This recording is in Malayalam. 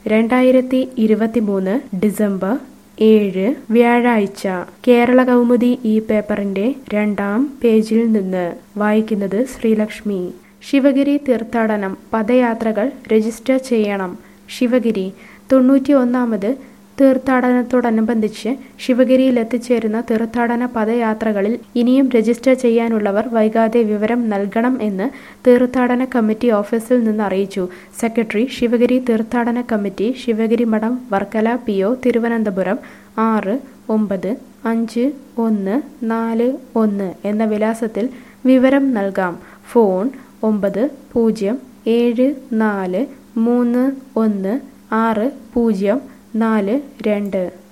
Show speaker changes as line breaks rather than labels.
രണ്ടായിരത്തി ഇരുപത്തിമൂന്ന് ഡിസംബർ ഏഴ് വ്യാഴാഴ്ച കേരള കൗമുദി ഈ പേപ്പറിന്റെ രണ്ടാം പേജിൽ നിന്ന് വായിക്കുന്നത് ശ്രീലക്ഷ്മി ശിവഗിരി തീർത്ഥാടനം പദയാത്രകൾ രജിസ്റ്റർ ചെയ്യണം ശിവഗിരി തൊണ്ണൂറ്റി ഒന്നാമത് തീർത്ഥാടനത്തോടനുബന്ധിച്ച് ശിവഗിരിയിൽ എത്തിച്ചേരുന്ന തീർത്ഥാടന പദയാത്രകളിൽ ഇനിയും രജിസ്റ്റർ ചെയ്യാനുള്ളവർ വൈകാതെ വിവരം നൽകണം എന്ന് തീർത്ഥാടന കമ്മിറ്റി ഓഫീസിൽ നിന്ന് അറിയിച്ചു സെക്രട്ടറി ശിവഗിരി തീർത്ഥാടന കമ്മിറ്റി ശിവഗിരി മഠം വർക്കല പി ഒ തിരുവനന്തപുരം ആറ് ഒമ്പത് അഞ്ച് ഒന്ന് നാല് ഒന്ന് എന്ന വിലാസത്തിൽ വിവരം നൽകാം ഫോൺ ഒമ്പത് പൂജ്യം ഏഴ് നാല് മൂന്ന് ഒന്ന് ആറ് പൂജ്യം നാല് രണ്ട്